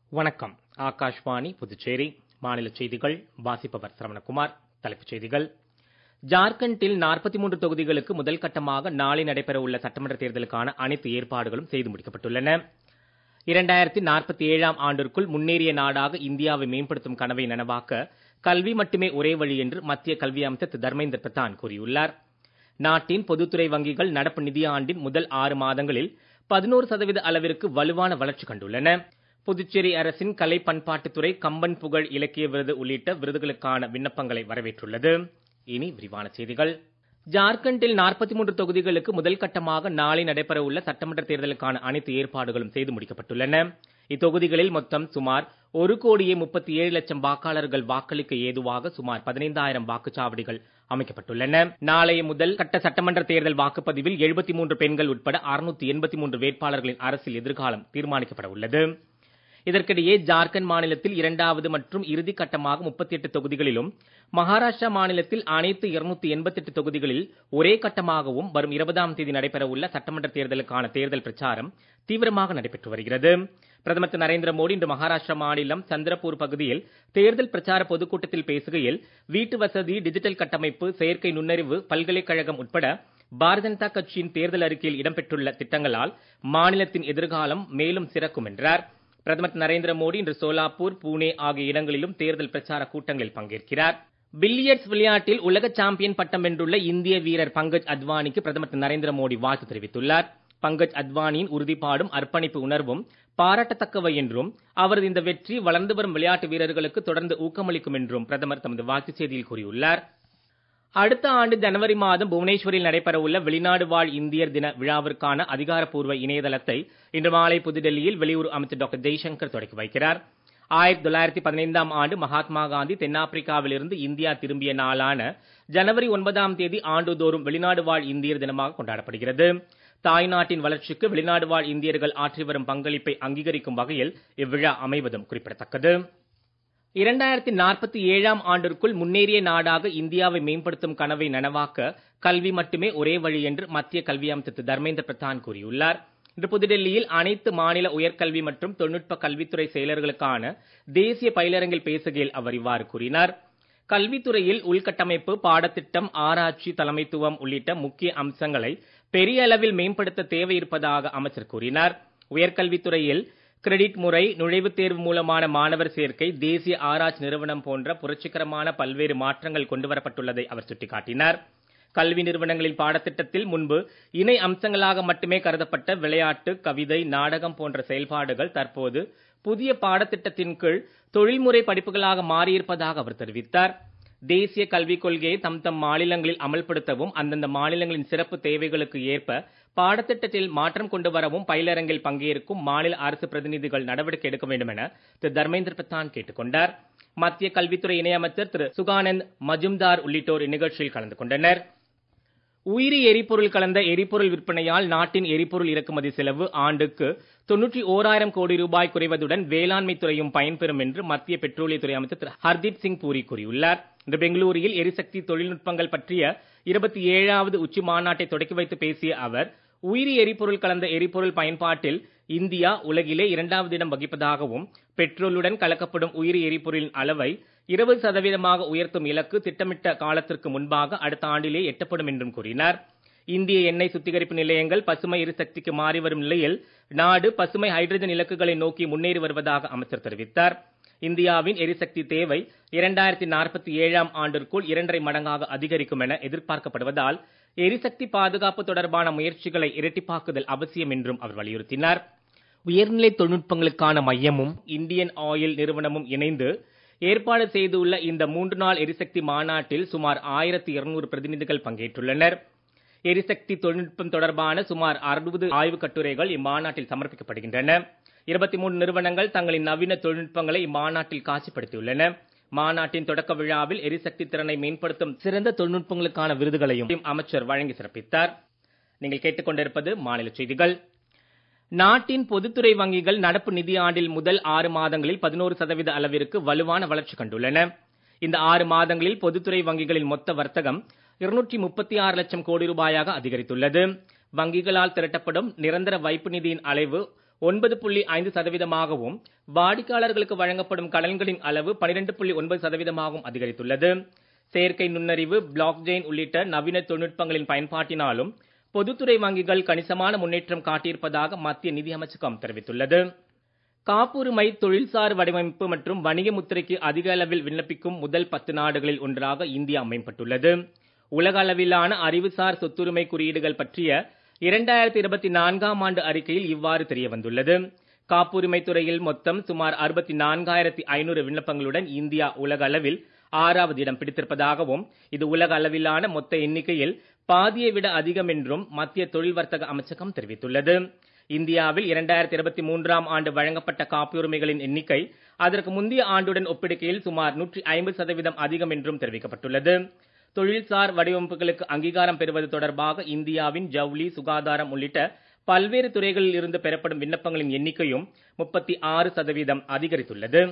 வணக்கம் ஆகாஷ்வாணி புதுச்சேரி மாநில செய்திகள் வாசிப்பவர் சரவணகுமார் தலைப்புச் செய்திகள் ஜார்க்கண்டில் 43 தொகுதிகளுக்கு முதல் கட்டமாக நாளை நடைபெறவுள்ள சட்டமன்ற தேர்தலுக்கான அனைத்து ஏற்பாடுகளும் செய்து முடிக்கப்பட்டுள்ளன 2047 ஆம் ஆண்டிற்குள் முன்னேறிய நாடாக இந்தியாவை மேம்படுத்தும் கனவை நனவாக்க கல்வி மட்டுமே ஒரே வழி என்று மத்திய கல்வி அமைச்சர் திரு தர்மேந்திர பிரதான் கூறியுள்ளார் நாட்டின் பொதுத்துறை வங்கிகள் நடப்பு நிதியாண்டின் முதல் ஆறு மாதங்களில் 11 சதவீத அளவிற்கு வலுவான வளர்ச்சி கண்டுள்ளன புதுச்சேரி அரசின் கலை பண்பாட்டுத்துறை கம்பன் புகழ் இலக்கிய விருது உள்ளிட்ட விருதுகளுக்கான விண்ணப்பங்களை வரவேற்றுள்ளது இனி விரிவான செய்திகள் ஜார்க்கண்டில் 43 தொகுதிகளுக்கு முதல் கட்டமாக நாளை நடைபெறவுள்ள சட்டமன்ற தேர்தலுக்கான அனைத்து ஏற்பாடுகளும் செய்து முடிக்கப்பட்டுள்ளன இத்தொகுதிகளில் மொத்தம் சுமார் ஒரு கோடியே 37 லட்சம் வாக்காளர்கள் வாக்களிக்க ஏதுவாக சுமார் 15000 வாக்குச்சாவடிகள் அமைக்கப்பட்டுள்ளன நாளைய முதல் கட்ட சட்டமன்ற தேர்தல் வாக்குப்பதிவில் 73 பெண்கள் உட்பட 683 வேட்பாளர்களின் அரசியல் எதிர்காலம் தீர்மானிக்கப்பட உள்ளது இதற்கிடையே ஜார்க்கண்ட் மாநிலத்தில் இரண்டாவது மற்றும் இறுதி கட்டமாக 38 தொகுதிகளிலும் மகாராஷ்டிரா மாநிலத்தில் அனைத்து 288 தொகுதிகளில் ஒரே கட்டமாகவும் வரும் 20ஆம் தேதி நடைபெறவுள்ள சட்டமன்ற தேர்தலுக்கான தேர்தல் பிரச்சாரம் தீவிரமாக நடைபெற்று வருகிறது பிரதமர் திரு நரேந்திர மோடி இன்று மகாராஷ்டிரா மாநிலம் சந்திரபூர் பகுதியில் தேர்தல் பிரச்சார பொதுக்கூட்டத்தில் பேசுகையில் வீட்டு வசதி டிஜிட்டல் கட்டமைப்பு செயற்கை நுண்ணறிவு பல்கலைக்கழகம் உட்பட பாரதிய ஜனதா கட்சியின் தேர்தல் அறிக்கையில் இடம்பெற்றுள்ள திட்டங்களால் மாநிலத்தின் எதிர்காலம் மேலும் சிறக்கும் என்றார் பிரதமர் திரு நரேந்திர மோடி இன்று சோலாப்பூர் பூனே ஆகிய இடங்களிலும் தேர்தல் பிரச்சார கூட்டங்களில் பங்கேற்கிறார் பில்லியர்ட்ஸ் விளையாட்டில் உலக சாம்பியன் பட்டம் வென்றுள்ள இந்திய வீரர் பங்கஜ் அத்வானிக்கு பிரதமர் திரு நரேந்திர மோடி வாழ்த்து தெரிவித்துள்ளார் பங்கஜ் அத்வானியின் உறுதிப்பாடும் அர்ப்பணிப்பு உணர்வும் பாராட்டத்தக்கவை என்றும் அவரது இந்த வெற்றி வளர்ந்து வரும் விளையாட்டு வீரர்களுக்கு தொடர்ந்து ஊக்கமளிக்கும் என்றும் பிரதமர் தமது வாழ்த்துச் செய்தியில் கூறியுள்ளார் அடுத்த ஆண்டு ஜனவரி மாதம் புவனேஸ்வரில் நடைபெறவுள்ள வெளிநாடு வாழ் இந்தியர் தின விழாவிற்கான அதிகாரப்பூர்வ இணையதளத்தை இன்று மாலை புதுடெல்லியில் வெளியுறவு அமைச்சர் டாக்டர் ஜெய்சங்கர் தொடக்கி வைக்கிறார் ஆயிரத்தி தொள்ளாயிரத்தி பதினைந்தாம் ஆண்டு மகாத்மா காந்தி தென்னாப்பிரிக்காவிலிருந்து இந்தியா திரும்பிய நாளான ஜனவரி ஒன்பதாம் தேதி ஆண்டுதோறும் வெளிநாடு வாழ் இந்தியர் தினமாக கொண்டாடப்படுகிறது தாய்நாட்டின் வளர்ச்சிக்கு வெளிநாடு வாழ் இந்தியர்கள் ஆற்றி வரும் பங்களிப்பை அங்கீகரிக்கும் வகையில் இவ்விழா அமைவதும் குறிப்பிடத்தக்கது இரண்டாயிரத்தி நாற்பத்தி ஏழாம் ஆண்டிற்குள் முன்னேறிய நாடாக இந்தியாவை மேம்படுத்தும் கனவை நனவாக்க கல்வி மட்டுமே ஒரே வழி என்று மத்திய கல்வி அமைச்சர் திரு தர்மேந்திர பிரதான் கூறியுள்ளார் இன்று புதுடெல்லியில் அனைத்து மாநில உயர்கல்வி மற்றும் தொழில்நுட்ப கல்வித்துறை செயலர்களுக்கான தேசிய பயிலரங்கில் பேசுகையில் அவர் இவ்வாறு கூறினார் கல்வித்துறையில் உள்கட்டமைப்பு பாடத்திட்டம் ஆராய்ச்சி தலைமைத்துவம் உள்ளிட்ட முக்கிய அம்சங்களை பெரிய அளவில் மேம்படுத்த தேவை இருப்பதாக அமைச்சர் கூறினார் உயர்கல்வித்துறையில் கிரெடிட் முறை நுழைவுத் தேர்வு மூலமான மாணவர் சேர்க்கை தேசிய ஆராய்ச்சி நிறுவனம் போன்ற புரட்சிகரமான பல்வேறு மாற்றங்கள் கொண்டுவரப்பட்டுள்ளதை அவர் சுட்டிக்காட்டினார் கல்வி நிறுவனங்களின் பாடத்திட்டத்தில் முன்பு இணை அம்சங்களாக மட்டுமே கருதப்பட்ட விளையாட்டு கவிதை நாடகம் போன்ற செயல்பாடுகள் தற்போது புதிய பாடத்திட்டத்தின் கீழ் தொழில்முறை படிப்புகளாக மாறியிருப்பதாக அவர் தெரிவித்தார் தேசிய கல்விக் கொள்கையை தம் தம் மாநிலங்களில் அமல்படுத்தவும் அந்தந்த மாநிலங்களின் சிறப்பு தேவைகளுக்கு ஏற்ப பாடத்திட்டத்தில் மாற்றம் கொண்டு வரவும் பயிலரங்கில் பங்கேற்கும் மாநில அரசு பிரதிநிதிகள் நடவடிக்கை எடுக்க வேண்டும் என திரு தர்மேந்திர பிரதான் கேட்டுக்கொண்டார் மத்திய கல்வித்துறை இணையமைச்சர் திரு சுகானந்த் மஜும்தார் உள்ளிட்டோர் இந்நிகழ்ச்சியில் கலந்து கொண்டனர் உயிரி எரிபொருள் கலந்த எரிபொருள் விற்பனையால் நாட்டின் எரிபொருள் இறக்குமதி செலவு ஆண்டுக்கு தொன்னூற்றி ஓராயிரம் கோடி ரூபாய் குறைவதுடன் வேளாண்மை துறையும் பயன்பெறும் என்று மத்திய பெட்ரோலியத்துறை அமைச்சர் திரு ஹர்தீப் சிங் பூரி கூறியுள்ளார் இன்று பெங்களூரில் எரிசக்தி தொழில்நுட்பங்கள் பற்றிய இருபத்தி ஏழாவது உச்சி மாநாட்டை தொடக்கி வைத்து பேசிய அவர் உயிரி எரிபொருள் கலந்த எரிபொருள் பயன்பாட்டில் இந்தியா உலகிலே இரண்டாவது இடம் வகிப்பதாகவும் பெட்ரோலுடன் கலக்கப்படும் உயிரி எரிபொருளின் அளவை இருபது சதவீதமாக உயர்த்தும் இலக்கு திட்டமிட்ட காலத்திற்கு முன்பாக அடுத்த ஆண்டிலே எட்டப்படும் என்றும் கூறினார் இந்திய எண்ணெய் சுத்திகரிப்பு நிலையங்கள் பசுமை எரிசக்திக்கு மாறி வரும் நிலையில் நாடு பசுமை ஹைட்ரஜன் இலக்குகளை நோக்கி முன்னேறி வருவதாக அமைச்சர் தெரிவித்தார் இந்தியாவின் எரிசக்தி தேவை இரண்டாயிரத்தி நாற்பத்தி ஏழாம் ஆண்டிற்குள் இரண்டரை மடங்காக அதிகரிக்கும் என எதிர்பார்க்கப்படுவதால் எரிசக்தி பாதுகாப்பு தொடர்பான முயற்சிகளை இரட்டிப்பாக்குதல் அவசியம் என்றும் அவர் வலியுறுத்தினார் உயர்நிலை தொழில்நுட்பங்களுக்கான மையமும் இந்தியன் ஆயில் நிறுவனமும் இணைந்து ஏற்பாடு செய்துள்ள இந்த மூன்று நாள் எரிசக்தி மாநாட்டில் சுமார் ஆயிரத்தி இருநூறு பிரதிநிதிகள் பங்கேற்றுள்ளனர் எரிசக்தி தொழில்நுட்பம் தொடர்பான சுமார் அறுபது ஆய்வுக் கட்டுரைகள் இம்மாநாட்டில் சமர்ப்பிக்கப்படுகின்றன இருபத்தி மூன்று நிறுவனங்கள் தங்களின் நவீன தொழில்நுட்பங்களை இம்மாநாட்டில் காட்சிப்படுத்தியுள்ளன மாநாட்டின் தொடக்க விழாவில் எரிசக்தி திறனை மேம்படுத்தும் சிறந்த தொழில்நுட்பங்களுக்கான விருதுகளையும் அமைச்சர் வழங்கி சிறப்பித்தார் நீங்கள் கேட்டுக்கொண்டிருப்பது மாநில செய்திகள் நாட்டின் பொதுத்துறை வங்கிகள் நடப்பு நிதியாண்டில் முதல் ஆறு மாதங்களில் பதினோரு சதவீத அளவிற்கு வலுவான வளர்ச்சி கண்டுள்ளன இந்த ஆறு மாதங்களில் பொதுத்துறை வங்கிகளின் மொத்த வர்த்தகம் இருநூற்றி முப்பத்தி ஆறு லட்சம் கோடி ரூபாயாக அதிகரித்துள்ளது வங்கிகளால் திரட்டப்படும் நிரந்தர வைப்பு நிதியின் அளவு ஒன்பது புள்ளி ஐந்து சதவீதமாகவும் வாடிக்கையாளர்களுக்கு வழங்கப்படும் கடன்களின் அளவு பனிரெண்டு புள்ளி ஒன்பது சதவீதமாகவும் அதிகரித்துள்ளது செயற்கை நுண்ணறிவு பிளாக் செயின் உள்ளிட்ட நவீன தொழில்நுட்பங்களின் பயன்பாட்டினாலும் பொதுத்துறை வங்கிகள் கணிசமான முன்னேற்றம் காட்டியிருப்பதாக மத்திய நிதி அமைச்சகம் தெரிவித்துள்ளது காப்புரிமை தொழில்சார் வடிவமைப்பு மற்றும் வணிக முத்திரைக்கு அதிக அளவில் விண்ணப்பிக்கும் முதல் பத்து நாடுகளில் ஒன்றாக இந்தியா மேம்பட்டுள்ளது உலக அளவிலான அறிவுசார் சொத்துரிமை குறியீடுகள் பற்றிய இரண்டாயிரத்தி இருபத்தி நான்காம் ஆண்டு அறிக்கையில் இவ்வாறு தெரிய வந்துள்ளது காப்புரிமை துறையில் மொத்தம் சுமார் அறுபத்தி நான்காயிரத்தி ஐநூறு விண்ணப்பங்களுடன் இந்தியா உலக அளவில் ஆறாவது இடம் பிடித்திருப்பதாகவும் இது உலக அளவிலான மொத்த எண்ணிக்கையில் பாதியை விட அதிகம் என்றும் மத்திய தொழில் வர்த்தக அமைச்சகம் தெரிவித்துள்ளது இந்தியாவில் இரண்டாயிரத்தி இருபத்தி மூன்றாம் ஆண்டு வழங்கப்பட்ட காப்புரிமைகளின் எண்ணிக்கை அதற்கு முந்தைய ஆண்டுடன் ஒப்பிடுகையில் சுமார் நூற்றி ஐம்பது சதவீதம் அதிகம் என்றும் தெரிவிக்கப்பட்டுள்ளது தொழில்சார் வடிவமைப்புகளுக்கு அங்கீகாரம் பெறுவது தொடர்பாக இந்தியாவின் ஜவுளி சுகாதாரம் உள்ளிட்ட பல்வேறு துறைகளில் இருந்து பெறப்படும் விண்ணப்பங்களின் எண்ணிக்கையும் முப்பத்தி ஆறு சதவீதம் அதிகரித்துள்ளது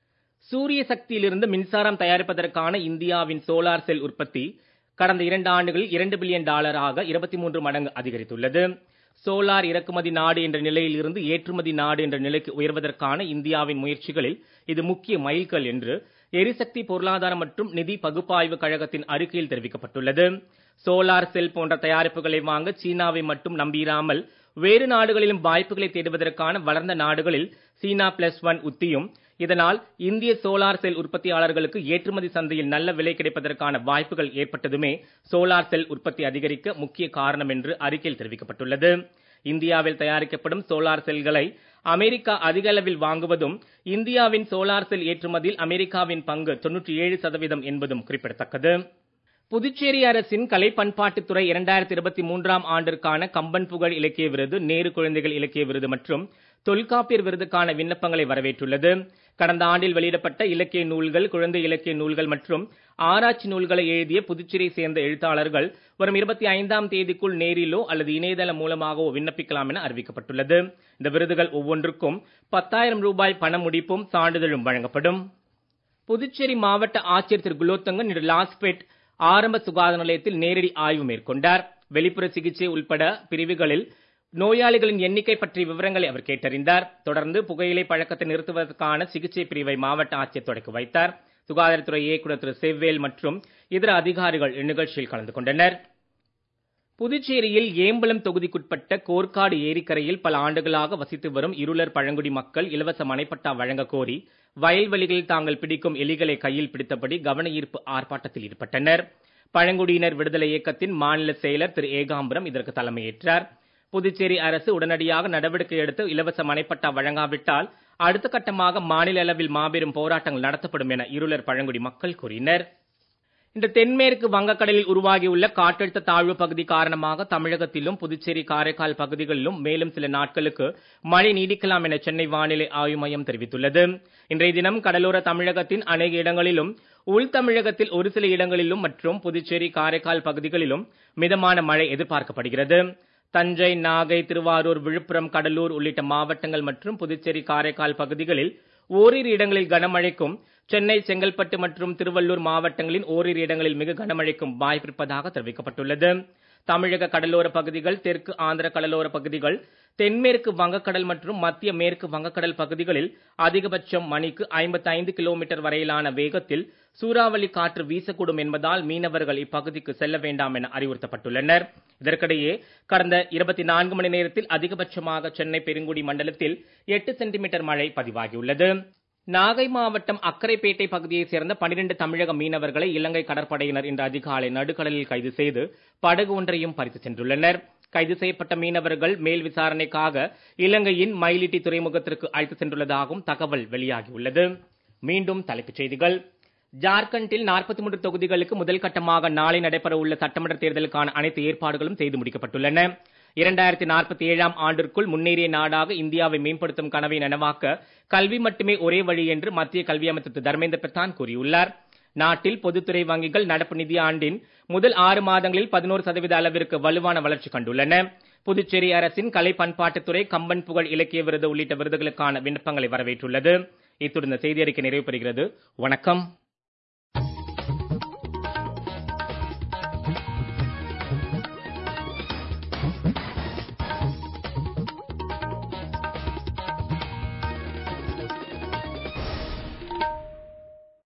சூரிய சக்தியிலிருந்து மின்சாரம் தயாரிப்பதற்கான இந்தியாவின் சோலார் செல் உற்பத்தி கடந்த இரண்டு ஆண்டுகளில் இரண்டு பில்லியன் டாலராக இருபத்தி மூன்று மடங்கு அதிகரித்துள்ளது சோலார் இறக்குமதி நாடு என்ற நிலையில் இருந்து ஏற்றுமதி நாடு என்ற நிலைக்கு உயர்வதற்கான இந்தியாவின் முயற்சிகளில் இது முக்கிய மைல்கல் என்று எரிசக்தி பொருளாதாரம் மற்றும் நிதி பகுப்பாய்வு கழகத்தின் அறிக்கையில் தெரிவிக்கப்பட்டுள்ளது சோலார் செல் போன்ற தயாரிப்புகளை வாங்க சீனாவை மட்டும் நம்பிராமல் வேறு நாடுகளிலும் வாய்ப்புகளை தேடுவதற்கான வளர்ந்த நாடுகளில் சீனா பிளஸ் ஒன் உத்தியும் இதனால் இந்திய சோலார் செல் உற்பத்தியாளர்களுக்கு ஏற்றுமதி சந்தையில் நல்ல விலை கிடைப்பதற்கான வாய்ப்புகள் ஏற்பட்டதுமே சோலார் செல் உற்பத்தி அதிகரிக்க முக்கிய காரணம் என்று அறிக்கையில் தெரிவிக்கப்பட்டுள்ளது இந்தியாவில் தயாரிக்கப்படும் சோலார் செல்களை அமெரிக்கா அதிக அளவில் வாங்குவதும் இந்தியாவின் சோலார் செல் ஏற்றுமதியில் அமெரிக்காவின் பங்கு தொன்னூற்றி ஏழு சதவீதம் என்பதும் குறிப்பிடத்தக்கது புதுச்சேரி அரசின் கலை பண்பாட்டுத்துறை இரண்டாயிரத்தி இருபத்தி மூன்றாம் ஆண்டிற்கான கம்பன் புகழ் இலக்கிய விருது நேரு குழந்தைகள் இலக்கிய விருது மற்றும் தொல்காப்பியர் விருதுக்கான விண்ணப்பங்களை வரவேற்றுள்ளது கடந்த ஆண்டில் வெளியிடப்பட்ட இலக்கிய நூல்கள் குழந்தை இலக்கிய நூல்கள் மற்றும் ஆராய்ச்சி நூல்களை எழுதிய புதுச்சேரியை சேர்ந்த எழுத்தாளர்கள் வரும் இருபத்தி ஐந்தாம் தேதிக்குள் நேரிலோ அல்லது இணையதளம் மூலமாகவோ விண்ணப்பிக்கலாம் என அறிவிக்கப்பட்டுள்ளது இந்த விருதுகள் ஒவ்வொன்றுக்கும் பத்தாயிரம் ரூபாய் பண முடிப்பும் சான்றிதழும் வழங்கப்படும் புதுச்சேரி மாவட்ட ஆட்சியர் திரு குலோத்தங்கன் இன்று லாஸ்பேட் ஆரம்ப சுகாதார நிலையத்தில் நேரடி ஆய்வு மேற்கொண்டார் வெளிப்புற சிகிச்சை உள்பட பிரிவுகளில் நோயாளிகளின் எண்ணிக்கை பற்றிய விவரங்களை அவர் கேட்டறிந்தார் தொடர்ந்து புகையிலை பழக்கத்தை நிறுத்துவதற்கான சிகிச்சை பிரிவை மாவட்ட ஆட்சியர் தொடக்கி வைத்தார் சுகாதாரத்துறை இயக்குநர் திரு செவ்வேல் மற்றும் இதர அதிகாரிகள் இந்நிகழ்ச்சியில் கலந்து கொண்டனர் புதுச்சேரியில் ஏம்பலம் தொகுதிக்குட்பட்ட கோர்க்காடு ஏரிக்கரையில் பல ஆண்டுகளாக வசித்து வரும் இருளர் பழங்குடி மக்கள் இலவச மனைப்பட்டா வழங்க கோரி வயல்வெளிகளில் தாங்கள் பிடிக்கும் எலிகளை கையில் பிடித்தபடி கவன ஈர்ப்பு ஆர்ப்பாட்டத்தில் ஈடுபட்டனர் பழங்குடியினர் விடுதலை இயக்கத்தின் மாநில செயலர் திரு ஏகாம்பரம் இதற்கு தலைமையேற்றார் புதுச்சேரி அரசு உடனடியாக நடவடிக்கை எடுத்து இலவச மனைப்பட்டா வழங்காவிட்டால் அடுத்த கட்டமாக மாநில அளவில் மாபெரும் போராட்டங்கள் நடத்தப்படும் என இருளர் பழங்குடி மக்கள் கூறினர் இன்று தென்மேற்கு வங்கக்கடலில் உருவாகியுள்ள காற்றழுத்த தாழ்வு பகுதி காரணமாக தமிழகத்திலும் புதுச்சேரி காரைக்கால் பகுதிகளிலும் மேலும் சில நாட்களுக்கு மழை நீடிக்கலாம் என சென்னை வானிலை ஆய்வு மையம் தெரிவித்துள்ளது இன்றைய தினம் கடலோர தமிழகத்தின் அநேக இடங்களிலும் உள் தமிழகத்தில் ஒரு சில இடங்களிலும் மற்றும் புதுச்சேரி காரைக்கால் பகுதிகளிலும் மிதமான மழை எதிர்பார்க்கப்படுகிறது தஞ்சை நாகை திருவாரூர் விழுப்புரம் கடலூர் உள்ளிட்ட மாவட்டங்கள் மற்றும் புதுச்சேரி காரைக்கால் பகுதிகளில் ஓரிரு இடங்களில் கனமழைக்கும் சென்னை செங்கல்பட்டு மற்றும் திருவள்ளூர் மாவட்டங்களின் ஓரிரு இடங்களில் மிக கனமழைக்கும் வாய்ப்பிருப்பதாக தெரிவிக்கப்பட்டுள்ளது தமிழக கடலோர பகுதிகள் தெற்கு ஆந்திர கடலோர பகுதிகள் தென்மேற்கு வங்கக்கடல் மற்றும் மத்திய மேற்கு வங்கக்கடல் பகுதிகளில் அதிகபட்சம் மணிக்கு 55 கிலோமீட்டர் வரையிலான வேகத்தில் சூறாவளி காற்று வீசக்கூடும் என்பதால் மீனவர்கள் இப்பகுதிக்கு செல்ல வேண்டாம் என அறிவுறுத்தப்பட்டுள்ளனர் இதற்கிடையே கடந்த 24 மணி நேரத்தில் அதிகபட்சமாக சென்னை பெருங்குடி மண்டலத்தில் 8 சென்டிமீட்டர் மழை பதிவாகியுள்ளது நாகை மாவட்டம் அக்கரைப்பேட்டை பகுதியைச் சேர்ந்த 12 தமிழக மீனவர்களை இலங்கை கடற்படையினர் இன்று அதிகாலை நடுக்கடலில் கைது செய்து படகு ஒன்றையும் பறித்து சென்றுள்ளனர் கைது செய்யப்பட்ட மீனவர்கள் மேல் விசாரணைக்காக இலங்கையின் மயிலிட்டி துறைமுகத்திற்கு அழைத்து சென்றுள்ளதாகவும் தகவல் வெளியாகியுள்ளது மீண்டும் தலைப்புச் செய்திகள் ஜார்க்கண்டில் 43 தொகுதிகளுக்கு முதல் கட்டமாக நாளை நடைபெற உள்ள சட்டமன்ற தேர்தலுக்கான அனைத்து ஏற்பாடுகளும் செய்து முடிக்கப்பட்டுள்ளன இரண்டாயிரத்தி நாற்பத்தி ஏழாம் ஆண்டிற்குள் முன்னேறிய நாடாக இந்தியாவை மேம்படுத்தும் கனவை நனவாக்க கல்வி மட்டுமே ஒரே வழி என்று மத்திய கல்வி அமைச்சர் திரு தர்மேந்திர பிரதான் கூறியுள்ளார் நாட்டில் பொதுத்துறை வங்கிகள் நடப்பு நிதியாண்டின் முதல் ஆறு மாதங்களில் பதினோரு சதவீத அளவிற்கு வலுவான வளர்ச்சி கண்டுள்ளன புதுச்சேரி அரசின் கலை பண்பாட்டுத்துறை கம்பன் புகழ் இலக்கிய விருது உள்ளிட்ட விருதுகளுக்கான விண்ணப்பங்களை வரவேற்றுள்ளது இத்துடன் இந்த செய்தி அறிக்கை நிறைவு பெறுகிறது வணக்கம்